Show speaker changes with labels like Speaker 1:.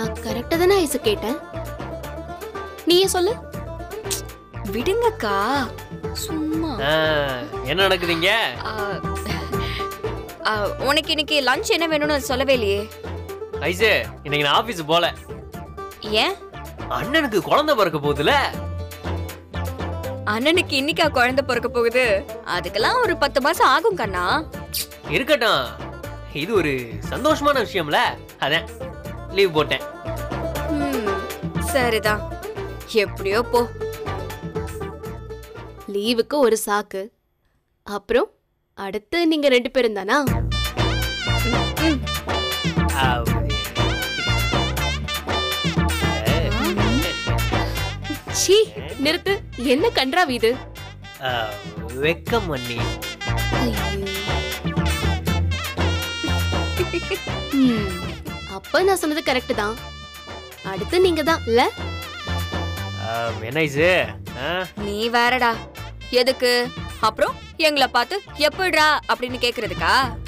Speaker 1: நான் கரெக்டா தானே ஐசு கேட்டேன் நீயே சொல்லு
Speaker 2: விடுங்கக்கா சும்மா
Speaker 3: ஆ, என்ன நடக்குதுங்க
Speaker 2: ஆ, ஆ, உனக்கு இன்னைக்கு லஞ்ச் என்ன வேணும்னு சொல்லவே இல்லையே
Speaker 3: ஐசு இன்னைக்கு நான் ஆபீஸ் போல
Speaker 2: ஏன்
Speaker 3: அண்ணனுக்கு குழந்தை பிறக்க போகுதுல
Speaker 2: அண்ணனுக்கு இன்னைக்கா குழந்தை பிறக்க போகுது அதுக்கெல்லாம் ஒரு பத்து மாசம் ஆகும் கண்ணா
Speaker 3: இருக்கட்டும் இது ஒரு சந்தோஷமான விஷயம்ல அதான் லீவ் போட்டேன்
Speaker 2: ம், சரிதான் எப்படியோ போ
Speaker 1: லீவுக்கு ஒரு சாக்கு அப்புறம் அடுத்து நீங்க ரெண்டு பேரும் தானா
Speaker 2: ம்,
Speaker 3: ஆ,
Speaker 1: ஷீ நிறுத்து என்ன கன்றாவி இது
Speaker 3: ஆ, வெக்கம் அண்ணி
Speaker 1: ம், அப்ப நான் சொன்னது கரெக்ட் தான் அடுத்து நீங்க தான் இல்ல
Speaker 3: ஆ, என்ன ஐசு ஆ,
Speaker 2: நீ வேறடா எதுக்கு அப்புறம் எங்களை பார்த்து எப்படிடா அப்படின்னு கேக்குறதுக்கா